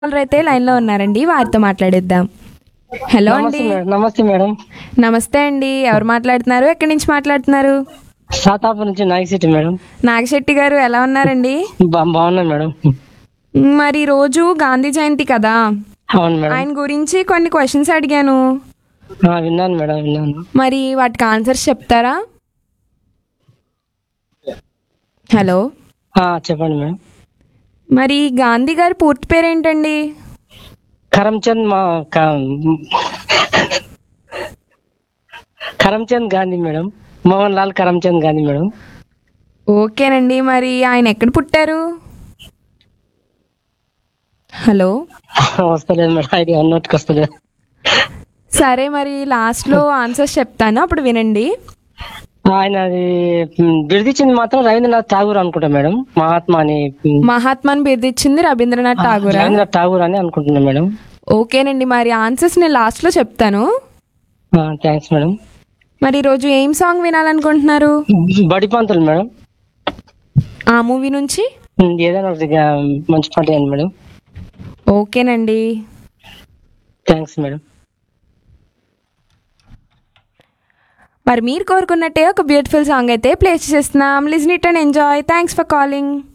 caller అయితే line లో ఉన్నారండి వారితో మాట్లాడేద్దాం హలో నమస్తే అండి మేడం నమస్తే మేడం నమస్తే అండి ఎవరు మాట్లాడుతున్నారు ఎక్కడి నుంచి మాట్లాడుతున్నారు సాతాపు నుంచి నాయక్ సిటీ మేడం నాగశెట్టి గారు ఎలా ఉన్నారండి బా బాగున్నాను మేడం మరి రోజు గాంధీ జయంతి కదా అవును మేడం ఆయన గురించి కొన్ని క్వశ్చన్స్ అడిగాను ఆ, విన్నాను మేడం విన్నాను మరి వాటికి ఆన్సర్స్ చెప్తారా హలో ఆ, చెప్పండి మేడం మరి గాంధీ గారి పూర్తి పేరు ఏంటండి కరమ్చంద్ మా క- కరమ్చంద్ గాంధీ మేడం మోహన్ లాల్ కరమ్చంద్ గాంధీ మేడం ఓకేనండి మరి ఆయన ఎక్కడ పుట్టారు హలో వస్తలేదు మేడం ఐడియా అన్నట్టుకు వస్తలేదు సరే మరి లాస్ట్లో ఆన్సర్స్ చెప్తాను అప్పుడు వినండి ఆయన అది ఉమ్, బిరుదిచ్చింది మాత్రం రవీంద్రనాథ్ ఠాగూర్ అనుకుంటా మేడం మహాత్మా అని ఉమ్, మహాత్మాని బిరుదిచ్చింది రవీంద్రనాథ్ ఠాగూర్ రవీంద్రనాథ్ ఠాగూర్ అని అనుకుంటున్నా మేడం ఓకేనండి మరి ఆన్సర్స్ నేను లాస్ట్లో చెప్తాను థ్యాంక్స్ మేడం మరి ఈరోజు ఏం సాంగ్ వినాలనుకుంటున్నారు బడి పంతులు మేడం ఆ మూవీ నుంచి ఉమ్, ఏదైనా ఒకటి గా- మంచి పాట వేయండి మేడం ఓకేనండి థ్యాంక్స్ మేడం మరి మీరు కోరుకున్నట్టే ఒక బ్యూటిఫుల్ సాంగ్ అయితే ప్లే చేస్తున్నాం listen it and enjoy thanks for calling